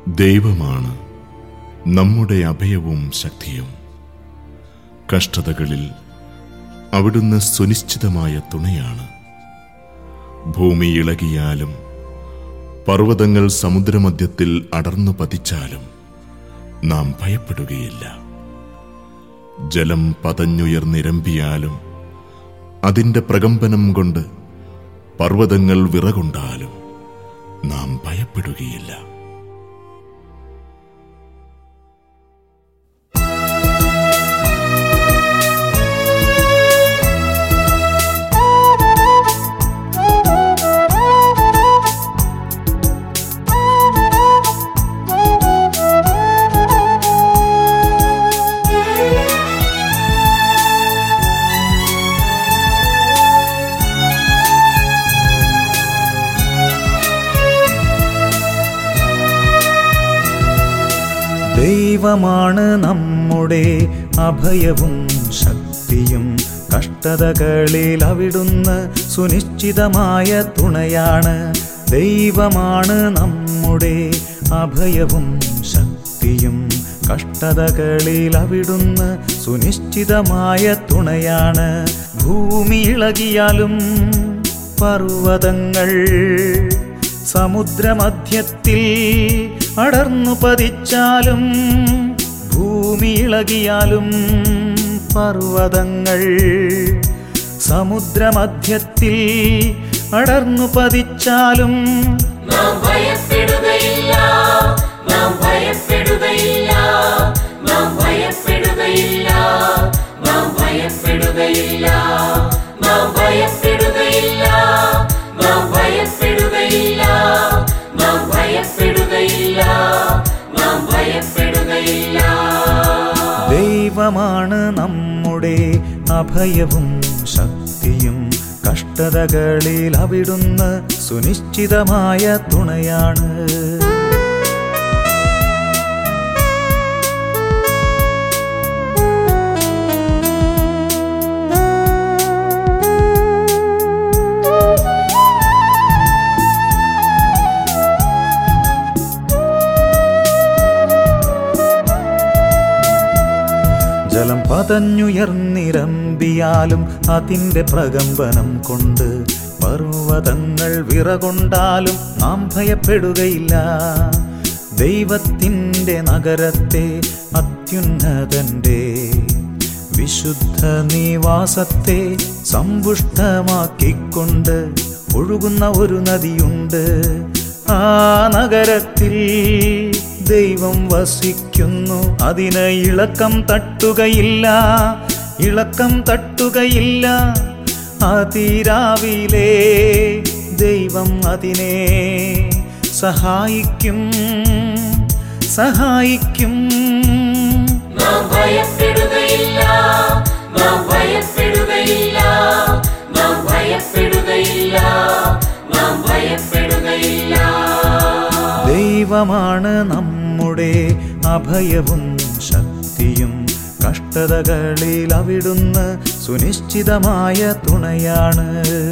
ദൈവമാണ് നമ്മുടെ അഭയവും ശക്തിയും കഷ്ടതകളിൽ അവിടുന്ന് സുനിശ്ചിതമായ തുണയാണ് ഭൂമി ഇളകിയാലും പർവ്വതങ്ങൾ സമുദ്രമധ്യത്തിൽ അടർന്നു പതിച്ചാലും നാം ഭയപ്പെടുകയില്ല ജലം പതഞ്ഞുയർന്നിരമ്പിയാലും അതിൻ്റെ പ്രകമ്പനം കൊണ്ട് പർവ്വതങ്ങൾ വിറകൊണ്ടാലും നാം ഭയപ്പെടുകയില്ല ദൈവമാണ് നമ്മുടെ അഭയവും ശക്തിയും കഷ്ടതകളിൽ അവിടുന്ന് സുനിശ്ചിതമായ തുണയാണ് ദൈവമാണ് നമ്മുടെ അഭയവും ശക്തിയും കഷ്ടതകളിൽ അവിടുന്ന് സുനിശ്ചിതമായ തുണയാണ് ഭൂമി ഇളകിയാലും പർവ്വതങ്ങൾ സമുദ്രമധ്യത്തിൽ അടർന്നു പതിച്ചാലും ഭൂമി ഇളകിയാലും പർവ്വതങ്ങൾ സമുദ്രമധ്യത്തിൽ അടർന്നു പതിച്ചാലും നാം ഭയപ്പെടുകയില്ല നാം ഭയപ്പെടുകയില്ല നാം ഭയപ്പെടുകയില്ല നാം ഭയപ്പെടുകയില്ല നാം ഭയപ്പെടുകയില്ല നാം ഭയപ്പെടുകയില്ല നാം ഭയപ്പെടുകയില്ല നാം ഭയപ്പെടുകയില്ല ദൈവമാണ് നമ്മുടെ അഭയവും ശക്തിയും കഷ്ടതകളിൽ അവിടുന്ന് സുനിശ്ചിതമായ തുണയാണ് ജലം പതഞ്ഞുയർന്നിരമ്പിയാലും അതിൻ്റെ പ്രകമ്പനം കൊണ്ട് പർവ്വതങ്ങൾ വിറകൊണ്ടാലും നാം ഭയപ്പെടുകയില്ല ദൈവത്തിൻ്റെ നഗരത്തെ അത്യുന്നതൻ്റെ വിശുദ്ധ നിവാസത്തെ സമ്പുഷ്ടമാക്കിക്കൊണ്ട് ഒഴുകുന്ന ഒരു നദിയുണ്ട് ആ നഗരത്തിൽ ദൈവം വസിക്കുന്നു അതിന് ഇളക്കം തട്ടുകയില്ല ഇളക്കം തട്ടുകയില്ല അതിരാവിലെ ദൈവം അതിനെ സഹായിക്കും സഹായിക്കും നാം ഭയപ്പെടുകയില്ല നാം ഭയപ്പെടുകയില്ല നാം ഭയപ്പെടുകയില്ല നാം ഭയപ്പെടുകയില്ല ദൈവമാണ് നമ്മുടെ അഭയവും ശക്തിയും കഷ്ടതകളിൽ അവിടുന്ന് സുനിശ്ചിതമായ തുണയാണ്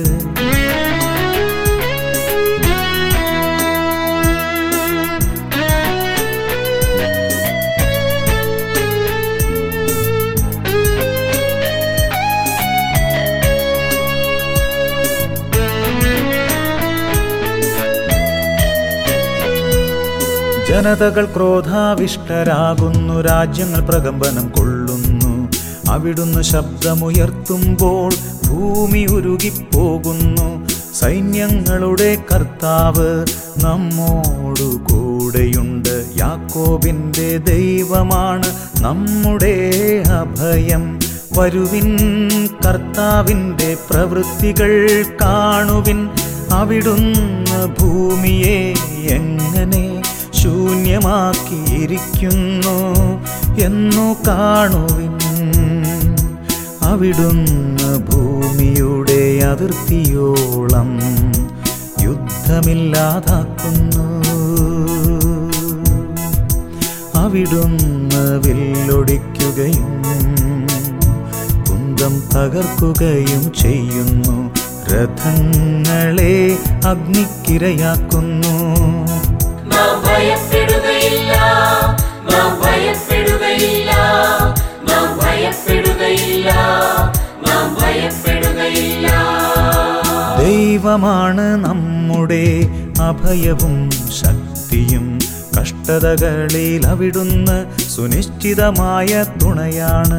ജനതകൾ ക്രോധാവിഷ്ടരാകുന്നു രാജ്യങ്ങൾ പ്രകമ്പനം കൊള്ളുന്നു അവിടുന്ന് ശബ്ദമുയർത്തുമ്പോൾ ഭൂമി ഉരുകിപ്പോകുന്നു സൈന്യങ്ങളുടെ കർത്താവ് നമ്മോടു കൂടെയുണ്ട് യാക്കോബിന്റെ ദൈവമാണ് നമ്മുടെ അഭയം വരുവിൻ കർത്താവിൻ്റെ പ്രവൃത്തികൾ കാണുവിൻ അവിടുന്ന് ഭൂമിയെ എങ്ങനെ ശൂന്യമാക്കിയിരിക്കുന്നു എന്നു കാണുവിൻ അവിടുന്ന് ഭൂമിയുടെ അതിർത്തിയോളം യുദ്ധമില്ലാതാക്കുന്നു അവിടുന്ന് വില്ലൊടിക്കുകയും കുന്തം തകർക്കുകയും ചെയ്യുന്നു രഥങ്ങളെ അഗ്നിക്കിരയാക്കുന്നു നാം ഭയപ്പെടുകയില്ല നാം ഭയപ്പെടുകയില്ല നാം ഭയപ്പെടുകയില്ല നാം ഭയപ്പെടുകയില്ല ദൈവമാണ് നമ്മുടെ അഭയവും ശക്തിയും കഷ്ടതകളിൽ അവിടുന്ന് സുനിശ്ചിതമായ തുണയാണ്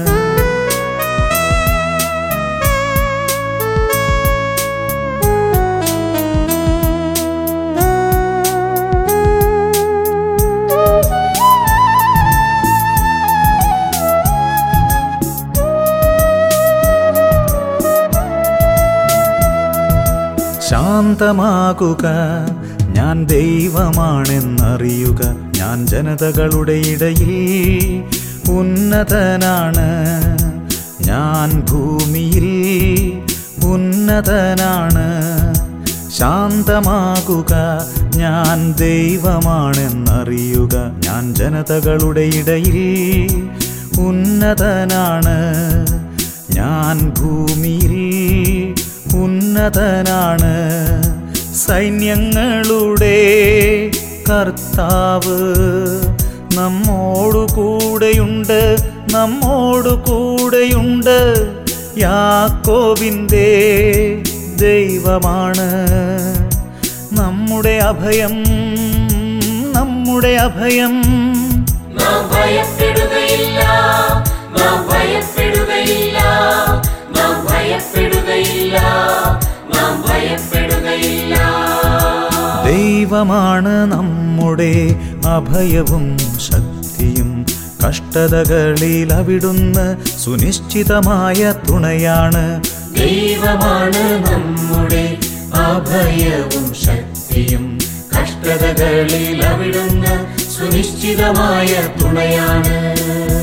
ശാന്തമാകുക ഞാൻ ദൈവമാണെന്നറിയുക ഞാൻ ജനതകളുടെ ഇടയിൽ ഉന്നതനാണ് ഞാൻ ഭൂമിയിൽ ഉന്നതനാണ് ശാന്തമാകുക ഞാൻ ദൈവമാണെന്നറിയുക ഞാൻ ജനതകളുടെ ഇടയിൽ ഉന്നതനാണ് ഞാൻ ഭൂമിയിൽ ഉന്നതനാണ് സൈന്യങ്ങളുടെ കർത്താവ് നമ്മോടു കൂടെയുണ്ട് നമ്മോടു കൂടെയുണ്ട് യാക്കോവിൻ്റെ ദൈവമാണ് നമ്മുടെ അഭയം നമ്മുടെ അഭയം നാം ഭയപ്പെടുകയില്ല നാം ഭയപ്പെടുകയില്ല നാം ഭയപ്പെടുകയില്ല നാം ഭയപ്പെടുകയില്ല ദൈവമാണ് നമ്മുടെ അഭയവും ശക്തിയും കഷ്ടതകളിൽ അവിടുന്ന് സുനിശ്ചിതമായ തുണയാണ് ദൈവമാണ് നമ്മുടെ അഭയവും ശക്തിയും കഷ്ടതകളിൽ അവിടുന്ന് സുനിശ്ചിതമായ തുണയാണ്